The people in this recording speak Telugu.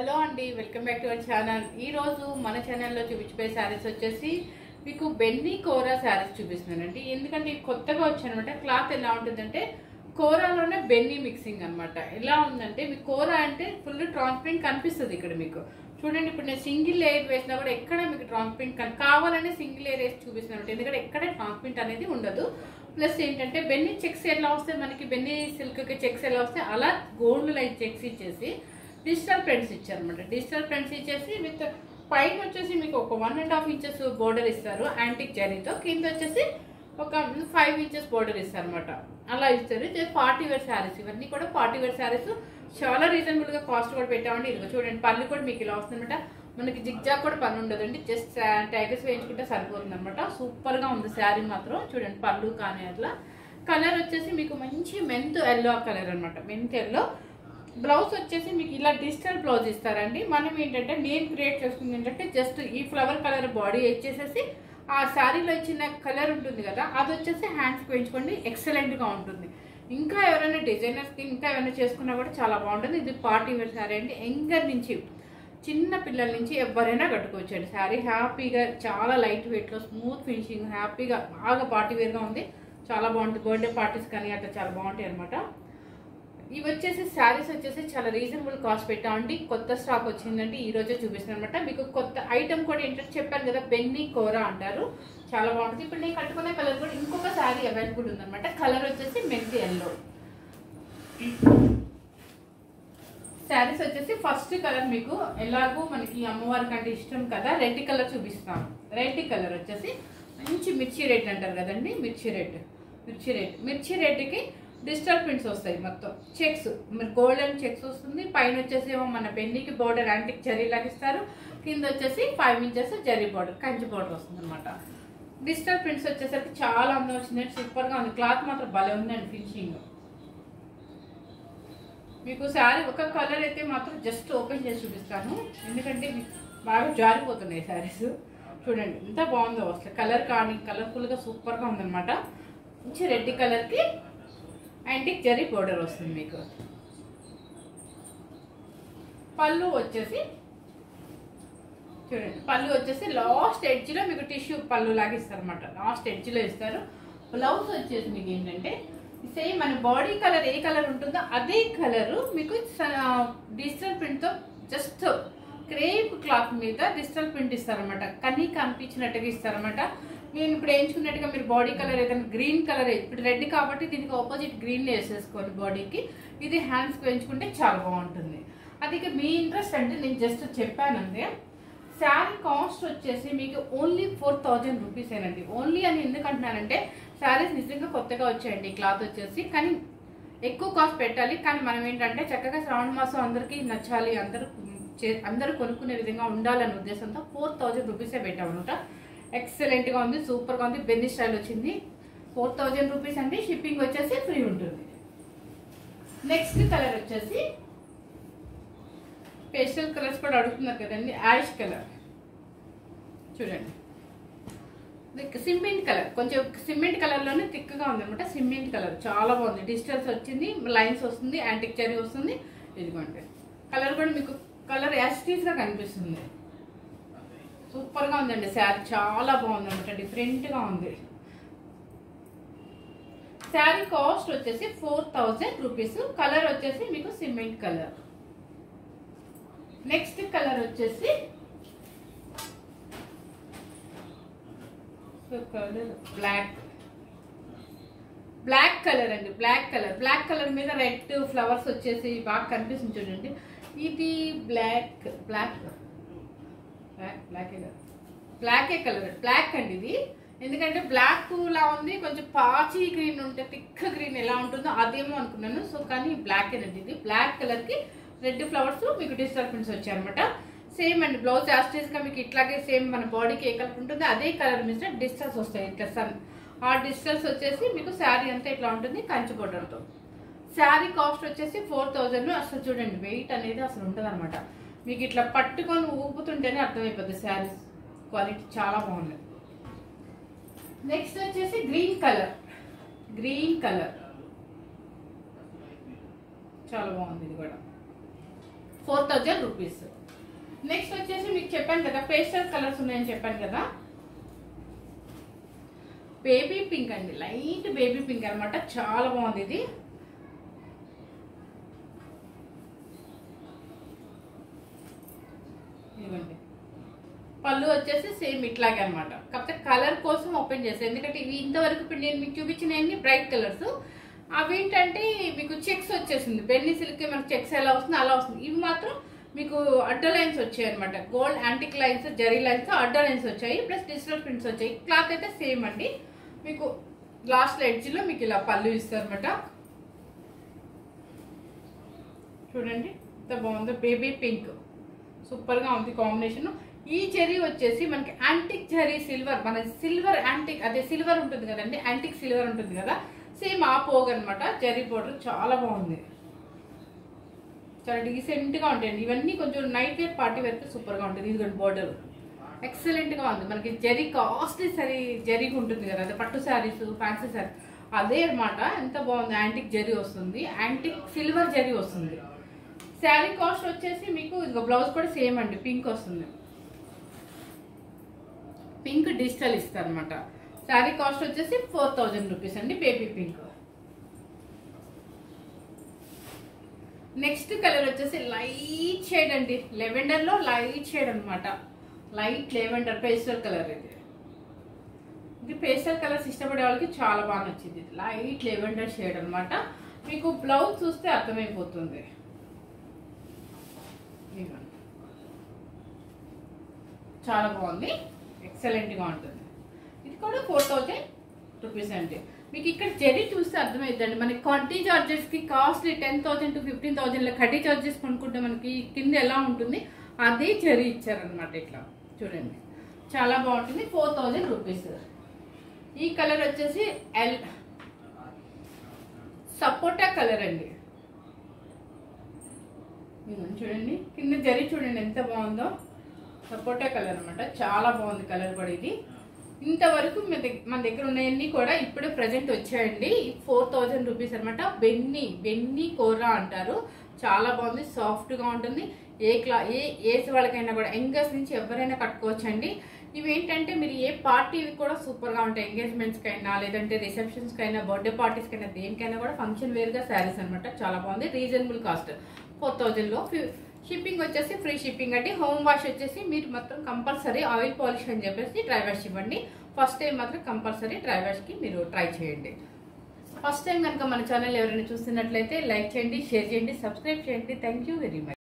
హలో అండి welcome back to our channel ఈ రోజు మన ఛానల్లో చూపించిపోయే శారీస్ వచ్చేసి మీకు బెన్నీ కోరా శారీస్ చూపిస్తున్నానండి ఎందుకంటే ఇది కొత్తగా వచ్చానమాట క్లాత్ ఎలా ఉంటుందంటే కోరాలోనే బెన్నీ మిక్సింగ్ అన్నమాట ఎలా ఉందంటే మీకు కోరా అంటే ఫుల్ ట్రాన్స్పరెంట్ కనిపిస్తుంది ఇక్కడ మీకు చూడండి ఇప్పుడు నేను సింగిల్ లేయర్ వేసినా కూడా ఎక్కడ మీకు ట్రాన్స్పరెంట్ కన్ కావాలనే సింగిల్ లేయర్ వేసి చూపిస్తున్నాను ఎందుకంటే ఎక్కడ ట్రాన్స్పరెంట్ అనేది ఉండదు ప్లస్ ఏంటంటే బెన్నీ చెక్స్ ఎలా వస్తాయి మనకి బెన్నీ సిల్క్కి చెక్స్ ఎలా వస్తాయి అలా గోల్డ్ లైట్ చెక్స్ ఇచ్చేసి డిజిటల్ ప్రింట్స్ ఇచ్చారనమాట డిజిటల్ ప్రింట్స్ ఇచ్చేసి విత్ పైన వచ్చేసి మీకు ఒక one and half inches border ఇస్తారు యాంటిక్ జరీతో కింద వచ్చేసి ఒక ఫైవ్ ఇంచెస్ బోర్డర్ ఇస్తారు అనమాట అలా ఇస్తారు ఇది పార్టీ వేర్ శారీస్ ఇవన్నీ కూడా పార్టీ వేర్ శారీస్ చాలా రీజనబుల్ గా కాస్ట్ కూడా పెట్టామండి ఇదిగో చూడండి పళ్ళు కూడా మీకు ఇలా వస్తుందన్నమాట మనకి జిగ్జాగ్ కూడా పని ఉండదండి జస్ట్ ట్యాగర్స్ వేయించుకుంటే సరిపోతుంది అనమాట సూపర్ గా ఉంది శారీ మాత్రం చూడండి పళ్ళు కానీ అట్లా కలర్ వచ్చేసి మీకు మంచి మెంత్ ఎల్లో కలర్ అన్నమాట మెంత్ ఎల్లో బ్లౌజ్ వచ్చేసి మీకు ఇలా డిజిటల్ బ్లౌజ్ ఇస్తారండి మనం ఏంటంటే నేను క్రియేట్ చేసుకుంది ఏంటంటే జస్ట్ ఈ ఫ్లవర్ కలర్ బాడీ ఇచ్చేసేసి ఆ శారీలో ఇచ్చిన కలర్ ఉంటుంది కదా అది వచ్చేసి హ్యాండ్స్ వేయించుకోండి ఎక్సలెంట్ గా ఉంటుంది ఇంకా ఎవరైనా డిజైనర్స్ కి ఇంకా ఏమైనా చేసుకున్నా కూడా చాలా బాగుంటుంది ఇది పార్టీ వేర్ శారీ అండి ఎంగర్ నుంచి చిన్న పిల్లల నుంచి ఎవరైనా కట్టుకోవచ్చు అండి శారీ హ్యాపీగా చాలా లైట్ వెయిట్ లో స్మూత్ ఫినిషింగ్ హ్యాపీగా బాగా పార్టీ వేర్ గా ఉంది చాలా బాగుంటుంది బర్త్డే పార్టీస్ కానీ అట్లా చాలా బాగుంటాయి అనమాట ఇవి వచ్చేసి శారీస్ వచ్చేసి చాలా రీజనబుల్ కాస్ట్ పెట్టామండి కొత్త స్టాక్ వచ్చిందండి ఈ రోజే చూపిస్తున్నాను అనమాట మీకు కొత్త ఐటమ్ కూడా ఏంటంటే చెప్పాను కదా బెన్నీ కోరా అంటారు చాలా బాగుంటుంది ఇప్పుడు నేను కట్టుకునే కలర్ కూడా ఇంకొక శారీ అవైలబుల్ ఉందన్నమాట కలర్ వచ్చేసి మెంతి ఎల్లో శారీస్ వచ్చేసి ఫస్ట్ కలర్ మీకు ఎలాగో మనకి అమ్మవారికి అంటే ఇష్టం కదా రెడ్ కలర్ చూపిస్తాం రెడ్ కలర్ వచ్చేసి మంచి మిర్చి రెడ్ అంటారు కదండి మిర్చి రెడ్ మిర్చి రెడ్ మిర్చి రెడ్కి డిజిటల్ ప్రింట్స్ వస్తాయి మొత్తం చెక్స్ మీరు గోల్డెన్ చెక్స్ వస్తుంది పైన వచ్చేసి ఏమో మన పెన్నికి బోర్డర్ యాంటిక్ జరీ లాగా ఇస్తారు కింద వచ్చేసి five inches zari border Kanchi border వస్తుంది అనమాట డిజిటల్ ప్రింట్స్ వచ్చేసరికి చాలా అందం వచ్చింది సూపర్ గా ఉంది క్లాత్ మాత్రం భలే ఉందండి ఫినిషింగ్ మీకు శారీ ఒక కలర్ అయితే మాత్రం జస్ట్ ఓపెన్ చేసి చూపిస్తాను ఎందుకంటే మీకు బాగా జారిపోతున్నాయి శారీస్ చూడండి ఎంత బాగుందో అసలు కలర్ కానీ కలర్ఫుల్గా సూపర్గా ఉందన్నమాట మంచి రెడ్ కలర్కి యాంటిక్ జరీ బోర్డర్ వస్తుంది మీకు పళ్ళు వచ్చేసి చూడండి పళ్ళు వచ్చేసి లాస్ట్ ఎడ్జ్లో మీకు టిష్యూ పళ్ళు లాగా ఇస్తారు అనమాట లాస్ట్ ఎడ్జ్లో ఇస్తారు బ్లౌజ్ వచ్చేసి మీకు ఏంటంటే సేమ్ మన బాడీ కలర్ ఏ కలర్ ఉంటుందో అదే కలర్ మీకు డిజిటల్ ప్రింట్తో జస్ట్ క్రేప్ క్లాత్ మీద డిజిటల్ ప్రింట్ ఇస్తారనమాట కన్నీ కనిపించినట్టుగా ఇస్తారనమాట నేను ఇప్పుడు వేయించుకున్నట్టుగా మీరు బాడీ కలర్ ఏదైనా గ్రీన్ కలర్ ఇప్పుడు రెడ్ కాబట్టి దీనికి ఆపోజిట్ గ్రీన్ వేసేసుకోండి బాడీకి ఇది హ్యాండ్స్కి వేయించుకుంటే చాలా బాగుంటుంది అది ఇక మీ ఇంట్రెస్ట్ అంటే నేను జస్ట్ చెప్పానంటే శారీ కాస్ట్ వచ్చేసి మీకు ఓన్లీ ఫోర్ థౌజండ్ రూపీస్ ఏనండి ఓన్లీ అని ఎందుకు అంటున్నానంటే శారీస్ నిజంగా కొత్తగా వచ్చాయండి ఈ క్లాత్ వచ్చేసి కానీ ఎక్కువ కాస్ట్ పెట్టాలి కానీ మనం ఏంటంటే చక్కగా శ్రావణ మాసం అందరికీ నచ్చాలి అందరూ చే- అందరూ కొనుక్కునే విధంగా ఉండాలనే ఉద్దేశంతో ఫోర్ థౌజండ్ రూపీసే పెట్టామన్నమాట ఎక్సలెంట్గా ఉంది సూపర్గా ఉంది బెన్ని స్టైల్ వచ్చింది ఫోర్ థౌజండ్ రూపీస్ అండి షిప్పింగ్ వచ్చేసి ఫ్రీ ఉంటుంది నెక్స్ట్ కలర్ వచ్చేసి పేస్టల్ కలర్స్ కూడా అడుగుతున్నారు కదండి యాష్ కలర్ చూడండి సిమెంట్ కలర్ కొంచెం సిమెంట్ కలర్లోనే థిక్గా ఉందన్నమాట సిమెంట్ కలర్ చాలా బాగుంది డిజిటల్స్ వచ్చింది లైన్స్ వస్తుంది యాంటిక్ చరీ వస్తుంది ఇదిగోండి కలర్ కూడా మీకు కలర్ యాస్టీస్గా కనిపిస్తుంది సూపర్గా ఉందండి శారీ చాలా బాగుంది అనమాట డిఫరెంట్గా ఉంది శారీ కాస్ట్ వచ్చేసి ఫోర్ థౌజండ్ రూపీస్ కలర్ వచ్చేసి మీకు సిమెంట్ కలర్ నెక్స్ట్ కలర్ వచ్చేసి కలర్ బ్లాక్ బ్లాక్ కలర్ అండి బ్లాక్ కలర్ బ్లాక్ కలర్ మీద రెడ్ ఫ్లవర్స్ వచ్చేసి బాగా కనిపిస్తుంది చూడండి ఇది బ్లాక్ బ్లాక్ బ్లాక్ బ్లాకే కదా బ్లాకే కలర్ బ్లాక్ అండి ఇది ఎందుకంటే బ్లాక్ లా ఉంది కొంచెం పాచి గ్రీన్ ఉంటే థిక్ గ్రీన్ ఎలా ఉంటుందో అదేమో అనుకున్నాను సో కానీ బ్లాక్ అండి ఇది బ్లాక్ కలర్ కి రెడ్ ఫ్లవర్స్ మీకు డిజిటల్ ప్రింట్స్ వచ్చాయన్నమాట సేమ్ అండి బ్లౌజ్ యాస్టేజ్ గా మీకు ఇట్లాగే సేమ్ మన బాడీకి ఏ కలర్ ఉంటుందో అదే కలర్ మీద డిజిటల్స్ వస్తాయి ఇట్లా సన్ ఆ డిజిటల్స్ వచ్చేసి మీకు శారీ అంతా ఇట్లా ఉంటుంది కంచి బొట్టలతో శారీ కాస్ట్ వచ్చేసి ఫోర్ థౌజండ్ అసలు చూడండి వెయిట్ అనేది అసలు ఉంటుంది అనమాట మీకు ఇట్లా పట్టుకొని ఊపుతుంటేనే అర్థమైపోద్ది శారీ క్వాలిటీ చాలా బాగుంది నెక్స్ట్ వచ్చేసి గ్రీన్ కలర్ గ్రీన్ కలర్ చాలా బాగుంది ఇది కూడా ఫోర్ థౌజండ్ రూపీస్ నెక్స్ట్ వచ్చేసి మీకు చెప్పాను కదా పేస్టల్ కలర్స్ ఉన్నాయని చెప్పాను కదా బేబీ పింక్ అండి లైట్ బేబీ పింక్ అన్నమాట చాలా బాగుంది ఇది ఇదిగోండి పళ్ళు వచ్చేసి సేమ్ ఇట్లాగే అనమాట కాకపోతే కలర్ కోసం ఓపెన్ చేస్తాను ఎందుకంటే ఇవి ఇంతవరకు ఇప్పుడు నేను మీకు చూపించినవి బ్రైట్ కలర్స్ అవి ఏంటంటే మీకు చెక్స్ వచ్చేసింది బెన్నీ సిల్క్ మనకి చెక్స్ ఎలా వస్తుంది అలా వస్తుంది ఇవి మాత్రం మీకు అడ్డ లైన్స్ వచ్చాయి అనమాట gold antique lines zari lines అడ్డ లైన్స్ వచ్చాయి ప్లస్ డిజిటల్ ప్రింట్స్ వచ్చాయి క్లాత్ అయితే సేమ్ అండి మీకు లాస్ట్ ఎడ్జ్లో మీకు ఇలా పళ్ళు ఇస్తారు అనమాట చూడండి ఎంత బాగుందో బేబీ పింక్ సూపర్గా ఉంది కాంబినేషన్ ఈ జరీ వచ్చేసి మనకి యాంటిక్ జరీ సిల్వర్ మన సిల్వర్ యాంటిక్ అదే సిల్వర్ ఉంటుంది కదండి యాంటిక్ సిల్వర్ ఉంటుంది కదా సేమ్ ఆ పోగు అనమాట జరీ బోర్డర్ చాలా బాగుంది చాలా డీసెంట్గా ఉంటాయండి ఇవన్నీ కొంచెం నైట్ వేర్ పార్టీ వేర్ సూపర్గా ఉంటుంది ఇదిగోండి బోర్డర్ ఎక్సలెంట్గా ఉంది మనకి జరీ కాస్ట్లీ సరీ జరీగా ఉంటుంది కదా అదే పట్టు శారీస్ ఫ్యాన్సీ శారీ అదే అనమాట ఎంత బాగుంది యాంటిక్ జరీ వస్తుంది యాంటిక్ సిల్వర్ జరీ వస్తుంది శారీ కాస్ట్ వచ్చేసి మీకు ఇంకా బ్లౌజ్ కూడా సేమ్ అండి పింక్ వస్తుంది పింక్ డిజిటల్ ఇస్తారు అనమాట శారీ కాస్ట్ వచ్చేసి ఫోర్ థౌజండ్ రూపీస్ అండి బేబీ పింక్ నెక్స్ట్ కలర్ వచ్చేసి లైట్ షేడ్ అండి లెవెండర్ లో లైట్ షేడ్ అన్నమాట లైట్ లెవెండర్ పేస్టల్ కలర్ ఇది ఇది పేస్టల్ కలర్స్ ఇష్టపడే వాళ్ళకి చాలా బాగా నచ్చింది ఇది లైట్ లెవెండర్ షేడ్ అన్నమాట మీకు బ్లౌజ్ చూస్తే అర్థమైపోతుంది ఇదిగోండి. చాలా బాగుంది ఎక్సలెంట్గా ఉంటుంది ఇది కూడా ఫోర్ థౌజండ్ రూపీస్ అండి మీకు ఇక్కడ జరీ చూస్తే అర్థమైందండి మనకి కడ్డీ చార్జెస్కి costly ten thousand to fifteen థౌజండ్లో కడ్డీ చార్జెస్ కొనుక్కుంటే మనకి కింద ఎలా ఉంటుంది అదే జరీ ఇచ్చారనమాట ఇట్లా చూడండి చాలా బాగుంటుంది ఫోర్ థౌజండ్ రూపీస్ ఈ కలర్ వచ్చేసి ఎల్ సపోటా కలర్ అండి ఇదిగోండి చూడండి కింద జరీ చూడండి ఎంత బాగుందో సపోటా కలర్ అన్నమాట చాలా బాగుంది కలర్ కూడా ఇది ఇంతవరకు మన దగ్గర మన దగ్గర ఉన్నాయన్నీ కూడా ఇప్పుడు ప్రజెంట్ వచ్చాయండి ఫోర్ థౌజండ్ రూపీస్ అనమాట బెన్ని బెన్ని కూర అంటారు చాలా బాగుంది సాఫ్ట్గా ఉంటుంది ఏ క్లా ఏ ఏజ్ వాళ్ళకైనా కూడా యంగర్స్ నుంచి ఎవరైనా కట్టుకోవచ్చండి ఇవి ఏంటంటే మీరు ఏ పార్టీ కూడా సూపర్గా ఉంటాయి ఎంగేజ్మెంట్స్కి అయినా లేదంటే రిసెప్షన్స్కి అయినా బర్త్డే పార్టీస్కి అయినా దేనికైనా కూడా ఫంక్షన్ వేర్గా శారీస్ అనమాట చాలా బాగుంది రీజనబుల్ కాస్ట్ ఫోర్ థౌజండ్లో షిప్పింగ్ వచ్చేసి ఫ్రీ షిప్పింగ్ అండి హోమ్ వాష్ వచ్చేసి మీరు మాత్రం కంపల్సరీ ఆయిల్ పాలిష్ అని చెప్పేసి డ్రై వాష్ ఇవ్వండి ఫస్ట్ టైం మాత్రం కంపల్సరీ డ్రై వాష్కి మీరు ట్రై చేయండి ఫస్ట్ టైం కనుక మన ఛానల్ ఎవరైనా చూస్తున్నట్లయితే లైక్ చేయండి షేర్ చేయండి సబ్స్క్రైబ్ చేయండి థ్యాంక్ యూ వెరీ మచ్